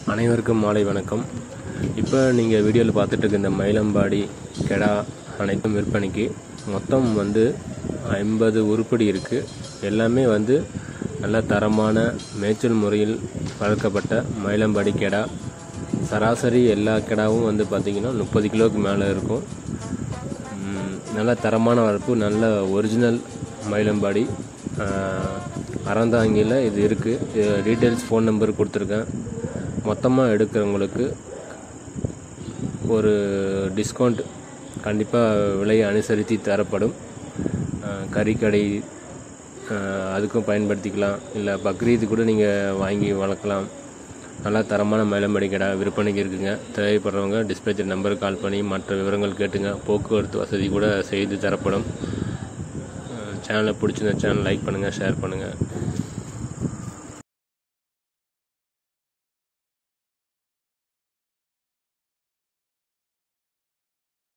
அனைவருக்கும் மாலை வணக்கம் இப்போ நீங்கள் வீடியோவில் பார்த்துட்டு இருக்க இந்த மயிலம்பாடி கெடா அனைத்தும் விற்பனைக்கு மொத்தம் வந்து ஐம்பது உருப்படி இருக்குது எல்லாமே வந்து நல்ல தரமான மேய்ச்சல் முறையில் வளர்க்கப்பட்ட மயிலம்பாடி கெடா சராசரி எல்லா கெடாவும் வந்து பார்த்திங்கன்னா முப்பது கிலோவுக்கு மேலே இருக்கும் ம், நல்ல தரமான வளர்ப்பு நல்ல ஒரிஜினல் மயிலம்பாடி ஆஹ், அறந்தாங்கியில் இது இருக்குது டீட்டெயில்ஸ் ஃபோன் நம்பர் கொடுத்துருக்கேன் மொத்தமாக எடுக்கிறவங்களுக்கு ஒரு டிஸ்கவுண்ட் கண்டிப்பாக விலையை அனுசரித்து தரப்படும் ஆஹ், கறிக்கடை ஆஹ், அதுக்கும் பயன்படுத்திக்கலாம் இல்லை பக்ரீது கூட நீங்கள் வாங்கி வளர்க்கலாம் நல்லா தரமான மயிலம்படி கடை விற்பனைக்கு இருக்குங்க தேவைப்படுறவங்க டிஸ்பேச் நம்பருக்கு கால் பண்ணி மற்ற விவரங்கள் கேட்டுங்க போக்குவரத்து வசதி கூட செய்து தரப்படும் சேனலை பிடிச்சிருந்த சேனல் லைக் பண்ணுங்கள் ஷேர் பண்ணுங்கள்